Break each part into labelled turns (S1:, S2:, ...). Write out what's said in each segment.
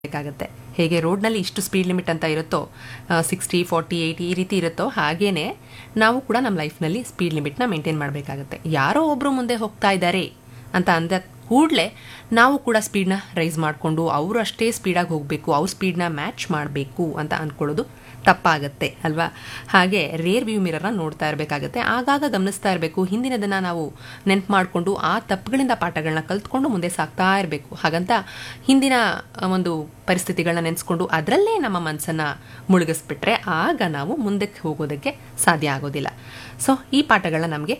S1: ಬೇಕಾಗುತ್ತೆ ಹೇಗೆ ರೋಡ್ನಲ್ಲಿ ಇಷ್ಟು ಸ್ಪೀಡ್ ಲಿಮಿಟ್ ಅಂತ ಇರುತ್ತೋ ಸಿಕ್ಸ್ಟಿ ಫಾರ್ಟಿ ಏಯ್ಟಿ ಈ ರೀತಿ ಇರುತ್ತೋ ಹಾಗೇನೆ ನಾವು ಕೂಡ ನಮ್ಮ ಲೈಫ್ನಲ್ಲಿ ಸ್ಪೀಡ್ ಲಿಮಿಟ್ನ ಮೇಂಟೈನ್ ಮಾಡಬೇಕಾಗುತ್ತೆ ಯಾರೋ ಒಬ್ಬರು ಮುಂದೆ ಹೋಗ್ತಾ ಇದ್ದಾರೆ ಅಂತ ಅಂದ ಕೂಡಲೇ ನಾವು ಕೂಡ ಸ್ಪೀಡ್ನ ರೈಸ್ ಮಾಡಿಕೊಂಡು ಅವರು ಅಷ್ಟೇ ಸ್ಪೀಡಾಗಿ ಹೋಗಬೇಕು ಅವ್ರ ಸ್ಪೀಡ್ನ ಮ್ಯಾಚ್ ಮಾಡಬೇಕು ಅಂತ ಅಂದ್ಕೊಳ್ಳೋದು ತಪ್ಪಾಗುತ್ತೆ ಅಲ್ವಾ ಹಾಗೆ ರೇರ್ ವ್ಯೂ ಮಿರರ್ನ ನೋಡ್ತಾ ಇರಬೇಕಾಗುತ್ತೆ ಆಗಾಗ ಗಮನಿಸ್ತಾ ಇರಬೇಕು ಹಿಂದಿನದನ್ನು ನಾವು ನೆನ್ಪು ಮಾಡಿಕೊಂಡು ಆ ತಪ್ಪುಗಳಿಂದ ಪಾಠಗಳನ್ನ ಕಲ್ತ್ಕೊಂಡು ಮುಂದೆ ಸಾಕ್ತಾ ಇರಬೇಕು ಹಾಗಂತ ಹಿಂದಿನ ಒಂದು ಪರಿಸ್ಥಿತಿಗಳನ್ನ ನೆನೆಸ್ಕೊಂಡು ಅದರಲ್ಲೇ ನಮ್ಮ ಮನಸ್ಸನ್ನು ಮುಳುಗಿಸ್ಬಿಟ್ರೆ ಆಗ ನಾವು ಮುಂದಕ್ಕೆ ಹೋಗೋದಕ್ಕೆ ಸಾಧ್ಯ ಆಗೋದಿಲ್ಲ ಸೊ ಈ ಪಾಠಗಳನ್ನ ನಮಗೆ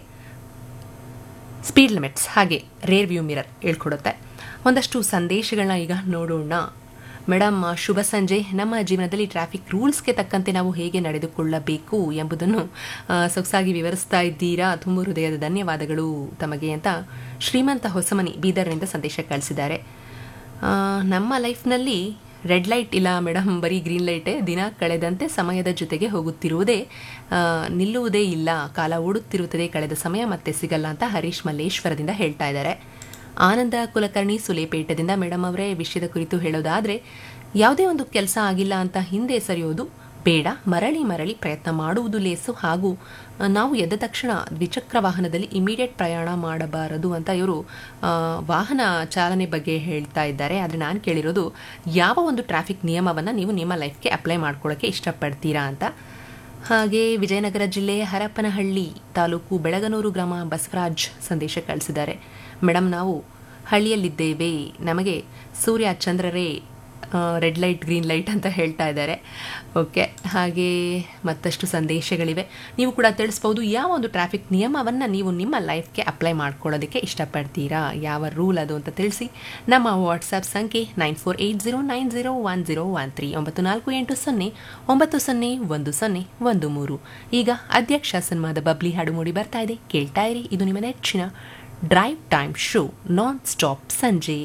S1: ಸ್ಪೀಡ್ ಲಿಮಿಟ್ಸ್ ಹಾಗೆ ರೇರ್ ವ್ಯೂ ಮಿರರ್ ಹೇಳ್ಕೊಡುತ್ತೆ ಒಂದಷ್ಟು ಸಂದೇಶಗಳನ್ನ ಈಗ ನೋಡೋಣ ಮೇಡಮ್ ಶುಭ ಸಂಜೆ ನಮ್ಮ ಜೀವನದಲ್ಲಿ ಟ್ರಾಫಿಕ್ ರೂಲ್ಸ್ಗೆ ತಕ್ಕಂತೆ ನಾವು ಹೇಗೆ ನಡೆದುಕೊಳ್ಳಬೇಕು ಎಂಬುದನ್ನು ಆ, ಸೊಗಸಾಗಿ ವಿವರಿಸ್ತಾ ಇದ್ದೀರಾ ತುಂಬ ಹೃದಯದ ಧನ್ಯವಾದಗಳು ತಮಗೆ ಅಂತ ಶ್ರೀಮಂತ ಹೊಸಮನಿ ಬೀದರ್ನಿಂದ ಸಂದೇಶ ಕಳಿಸಿದ್ದಾರೆ ಆ, ನಮ್ಮ ಲೈಫ್ನಲ್ಲಿ ರೆಡ್ ಲೈಟ್ ಇಲ್ಲ ಮೇಡಮ್ ಬರೀ ಗ್ರೀನ್ ಲೈಟೇ ದಿನ ಕಳೆದಂತೆ ಸಮಯದ ಜೊತೆಗೆ ಹೋಗುತ್ತಿರುವುದೇ ಆ, ನಿಲ್ಲುವುದೇ ಇಲ್ಲ ಕಾಲ ಓಡುತ್ತಿರುತ್ತದೆ ಕಳೆದ ಸಮಯ ಮತ್ತೆ ಸಿಗಲ್ಲ ಅಂತ ಹರೀಶ್ ಮಲ್ಲೇಶ್ವರದಿಂದ ಹೇಳ್ತಾ ಇದ್ದಾರೆ ಆನಂದ ಕುಲಕರ್ಣಿ ಸುಲೇಪೇಟದಿಂದ ಮೇಡಮ್ ಅವರೇ ವಿಷಯದ ಕುರಿತು ಹೇಳೋದಾದರೆ ಯಾವುದೇ ಒಂದು ಕೆಲಸ ಆಗಿಲ್ಲ ಅಂತ ಹಿಂದೆ ಸರಿಯೋದು ಬೇಡ ಮರಳಿ ಮರಳಿ ಪ್ರಯತ್ನ ಮಾಡುವುದು ಲೇಸು ಹಾಗೂ ಆ, ನಾವು ಎದ್ದ ತಕ್ಷಣ ದ್ವಿಚಕ್ರ ವಾಹನದಲ್ಲಿ ಇಮಿಡಿಯೇಟ್ ಪ್ರಯಾಣ ಮಾಡಬಾರದು ಅಂತ ಇವರು ವಾಹನ ಚಾಲನೆ ಬಗ್ಗೆ ಹೇಳ್ತಾ ಇದ್ದಾರೆ ಆದರೆ ನಾನು ಕೇಳಿರೋದು ಯಾವ ಒಂದು ಟ್ರಾಫಿಕ್ ನಿಯಮವನ್ನು ನೀವು ನಿಮ್ಮ ಲೈಫ್ಗೆ ಅಪ್ಲೈ ಮಾಡ್ಕೊಳ್ಳೋಕ್ಕೆ ಇಷ್ಟಪಡ್ತೀರಾ ಅಂತ ಹಾಗೆ ವಿಜಯನಗರ ಜಿಲ್ಲೆ ಹರಪನಹಳ್ಳಿ ತಾಲೂಕು ಬೆಳಗನೂರು ಗ್ರಾಮ ಬಸವರಾಜ್ ಸಂದೇಶ ಕಳಿಸಿದ್ದಾರೆ ಮೇಡಮ್ ನಾವು ಹಳ್ಳಿಯಲ್ಲಿದ್ದೇವೆ ನಮಗೆ ಸೂರ್ಯ ಚಂದ್ರರೇ ರೆಡ್ ಲೈಟ್ ಗ್ರೀನ್ ಲೈಟ್ ಅಂತ ಹೇಳ್ತಾ ಇದ್ದಾರೆ ಓಕೆ ಹಾಗೆ ಮತ್ತಷ್ಟು ಸಂದೇಶಗಳಿವೆ ನೀವು ಕೂಡ ತಿಳಿಸ್ಬೋದು ಯಾವ ಒಂದು ಟ್ರಾಫಿಕ್ ನಿಯಮವನ್ನು ನೀವು ನಿಮ್ಮ ಲೈಫ್ಗೆ ಅಪ್ಲೈ ಮಾಡ್ಕೊಳ್ಳೋದಕ್ಕೆ ಇಷ್ಟಪಡ್ತೀರಾ ಯಾವ ರೂಲ್ ಅದು ಅಂತ ತಿಳಿಸಿ ನಮ್ಮ ವಾಟ್ಸಪ್ ಸಂಖ್ಯೆ nine four eight zero nine zero one zero one three ಒಂಬತ್ತು ನಾಲ್ಕು ಎಂಟು ಸೊನ್ನೆ ಒಂಬತ್ತು ಸೊನ್ನೆ ಒಂದು ಸೊನ್ನೆ ಒಂದು ಮೂರು ಈಗ ಅಧ್ಯಕ್ಷ ಸನ್ಮಾದ ಬಬ್ಲಿ ಹಾಡು ಮೂಡಿ ಬರ್ತಾ ಇದೆ ಕೇಳ್ತಾ ಇರಿ ಇದು ನಿಮ್ಮ ನೆಚ್ಚಿನ drive time show non stop ಸಂಜೆ